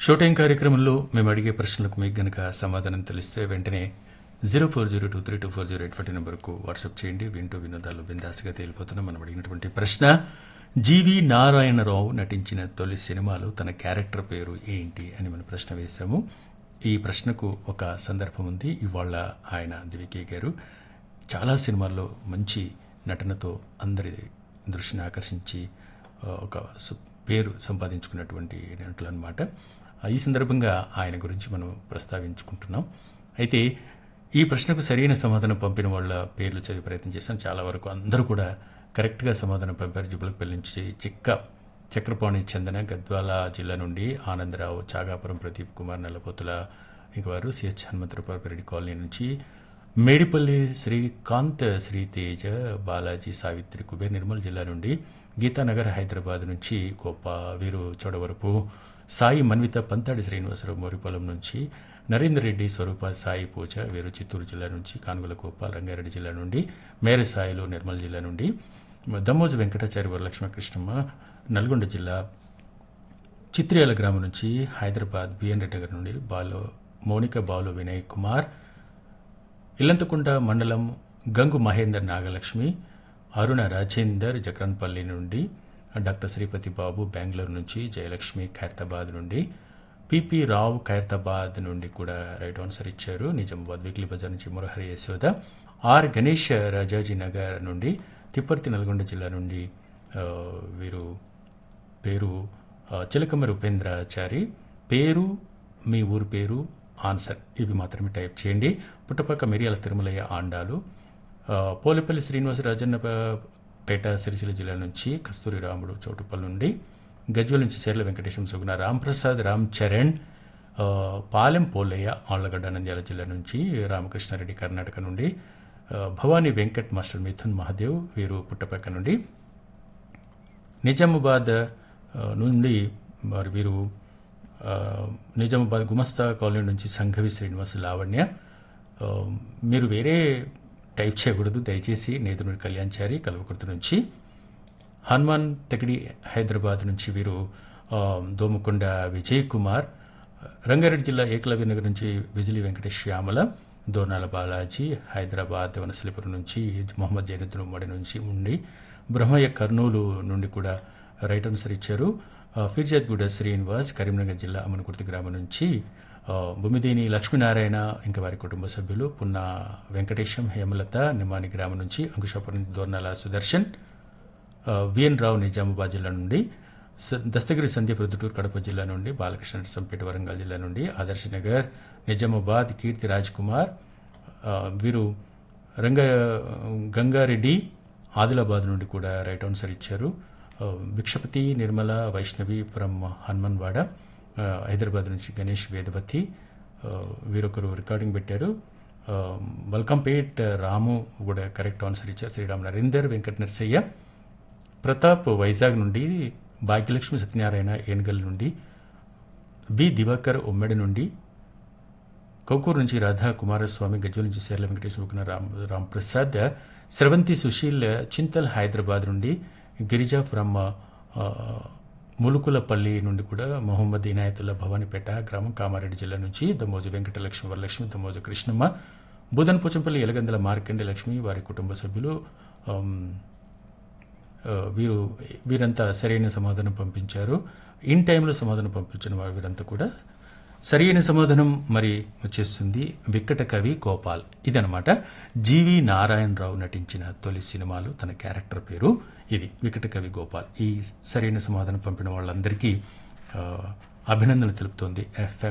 show time కార్యక్రమంలో మేము అడిగే ప్రశ్నలకు మీకు గనక సమాధానం తెలిస్తే వెంటనే zero four zero two three two four zero eight forty నెంబర్కు వాట్సాప్ చేయండి వింటూ వినోదాలు బిందాస్గా తేలిపోతున్నాం మనం అడిగినటువంటి ప్రశ్న జీవి నారాయణరావు నటించిన తొలి సినిమాలో తన క్యారెక్టర్ పేరు ఏంటి అని మనం ప్రశ్న వేశాము ఈ ప్రశ్నకు ఒక సందర్భం ఉంది ఇవాళ ఆయన దివికే గారు చాలా సినిమాల్లో మంచి నటనతో అందరి దృష్టిని ఆకర్షించి ఆ, ఒక సు- పేరు సంపాదించుకున్నటువంటి నటులు అనమాట ఈ సందర్భంగా ఆయన గురించి మనం ప్రస్తావించుకుంటున్నాం అయితే ఈ ప్రశ్నకు సరైన సమాధానం పంపిన వాళ్ళ పేర్లు చదివే ప్రయత్నం చేశాం చాలా వరకు అందరూ కూడా కరెక్ట్గా సమాధానం పంపారు జుబలపల్లి నుంచి చిక్క చక్రపాణి చందన గద్వాల జిల్లా నుండి ఆనందరావు చాగాపురం ప్రదీప్ కుమార్ నల్లపోతుల ఇంక వారు సిహెచ్ హనుమంతరపారెడ్డి కాలనీ నుంచి మేడిపల్లి శ్రీకాంత్ శ్రీతేజ బాలాజీ సావిత్రి కుబేర్ నిర్మల్ జిల్లా నుండి గీతానగర్ హైదరాబాద్ నుంచి గొప్ప వీరు చోడవరపు సాయి మన్విత పంతాడి శ్రీనివాసరావు మోరిపాలెం నుంచి నరేందర్ రెడ్డి స్వరూప సాయి పూజ వీరు చిత్తూరు జిల్లా నుంచి కానుగుల గోపాల్ రంగారెడ్డి జిల్లా నుండి మేరే సాయిలు నిర్మల్ జిల్లా నుండి దమ్మోజు వెంకటాచారి వరలక్ష్మ కృష్ణమ్మ నల్గొండ జిల్లా చిత్రియాల గ్రామం నుంచి హైదరాబాద్ బిఎన్ రెడ్డి నగర్ నుండి బాలు మౌనిక బాలు వినయ్ కుమార్ ఇల్లంతకుంట మండలం గంగు మహేందర్ నాగలక్ష్మి అరుణ రాజేందర్ జక్రన్పల్లి నుండి డాక్టర్ శ్రీపతి బాబు బెంగళూరు నుంచి జయలక్ష్మి ఖైరతాబాద్ నుండి పిపి రావు ఖైరతాబాద్ నుండి కూడా రైట్ ఆన్సర్ ఇచ్చారు నిజామాబాద్ వీక్లీ బజార్ నుంచి మురహరి యశోద ఆర్ గణేష్ రాజాజీ నగర్ నుండి తిప్పర్తి నల్గొండ జిల్లా నుండి ఆ, వీరు పేరు ఆ, చిలకమరి ఉపేంద్రాచారి పేరు మీ ఊరు పేరు ఆన్సర్ ఇవి మాత్రమే టైప్ చేయండి పుట్టపక్క మిరియాల తిరుమలయ్య ఆండాలు ఆ, పోలేపల్లి శ్రీనివాస రాజన్న పేట సిరిసిల్ల జిల్లా నుంచి కస్తూరి రాముడు చౌటుపల్లి నుండి గజ్వల్ నుంచి సేర్ల వెంకటేశం సుగుణ రాంప్రసాద్ రామ్ చరణ్ ఆ, పాలెం పోలయ్య ఆళ్లగడ్డ నంద్యాల జిల్లా నుంచి రామకృష్ణారెడ్డి కర్ణాటక నుండి ఆ, భవానీ వెంకట్ మాస్టర్ మిథున్ మహాదేవ్ వీరు పుట్టపక్క నుండి నిజామాబాద్ ఆ, నుండి మరి వీరు ఆ, నిజామాబాద్ గుమస్తా కాలనీ నుంచి సంఘవి శ్రీనివాస్ లావణ్య ఆ, మీరు వేరే టైప్ చేయకూడదు దయచేసి నేదునుడి కళ్యాణ్చారి కల్వకుర్తి నుంచి హనుమాన్ తెగడి హైదరాబాద్ నుంచి వీరు ఆ, దోమకొండ విజయ్ కుమార్ రంగారెడ్డి జిల్లా ఏకలవ్య నగర్ నుంచి విజిలి వెంకటేష్ శ్యామల దోర్నాల బాలాజీ హైదరాబాద్ వనసలిపురం నుంచి మొహమ్మద్ జైనుద్దీన్ ఉమ్మడి నుంచి ఉండి బ్రహ్మయ్య కర్నూలు నుండి కూడా రైట్ ఆన్సర్ ఇచ్చారు ఆ, ఫిర్జాద్గూడ శ్రీనివాస్ కరీంనగర్ జిల్లా అమనకుర్తి గ్రామం నుంచి ఆ, బొమ్మిదేని లక్ష్మీనారాయణ ఇంకా వారి కుటుంబ సభ్యులు పున్న వెంకటేశం హేమలత నిమాని గ్రామం నుంచి అంకుశాపురం దోర్నాల సుదర్శన్ ఆ, విఎన్ రావు నిజామాబాద్ జిల్లా నుండి స- దస్తగిరి సందీప్ రుద్దుటూరు కడప జిల్లా నుండి బాలకృష్ణ సంపేట వరంగల్ జిల్లా నుండి ఆదర్శ్ నగర్ నిజామాబాద్ కీర్తి రాజ్ కుమార్ ఆ, వీరు రంగ గంగారెడ్డి ఆదిలాబాద్ నుండి కూడా రైట్ ఆన్సర్ ఇచ్చారు ఆ, భిక్షపతి నిర్మల వైష్ణవి ఫ్రమ్ హనుమన్వాడ ఆ, హైదరాబాద్ నుంచి గణేష్ వేదవతి ఆ, వీరొకరు రికార్డింగ్ పెట్టారు ఆ, వల్కంపేట్ రాము కూడా కరెక్ట్ ఆన్సర్ ఇచ్చారు శ్రీరామ్ నరేందర్ వెంకట నరసయ్య ప్రతాప్ వైజాగ్ నుండి భాగ్యలక్ష్మి సత్యనారాయణ ఏనుగల్ నుండి బి దివాకర్ ఉమ్మడి నుండి కౌకూరు నుంచి రాధా కుమారస్వామి గజ్వల్ నుంచి శేర్ల వెంకటేశ్వర రామ్ రామ్ ప్రసాద్ స్రవంతి సుశీల్ చింతల్ హైదరాబాద్ నుండి గిరిజా ఫ్రమ్ ఆ, ములుకులపల్లి నుండి కూడా మొహమ్మద్ ఇనాయతుల్లా భవానీపేట గ్రామం కామారెడ్డి జిల్లా నుంచి దమోజు వెంకటలక్ష్మి వరలక్ష్మి దమోజు కృష్ణమ్మ బుధన్ పోచంపల్లి ఎలగందల మార్కండి లక్ష్మి వారి కుటుంబ సభ్యులు ఆమ్, ఆ, వీరు వీరంతా సరైన సమాధానం పంపించారు ఇన్ టైంలో సమాధానం పంపించిన వారు వీరంతా కూడా సరైన సమాధానం మరి వచ్చేస్తుంది విక్కట కవి గోపాల్ ఇదనమాట జీవి నారాయణరావు నటించిన తొలి సినిమాలు తన క్యారెక్టర్ పేరు ఇది వికట కవి గోపాల్ ఈ సరైన సమాధానం పంపిన వాళ్ళందరికీ ఆ, అభినందనలు తెలుపుతోంది ఎఫ్ఎం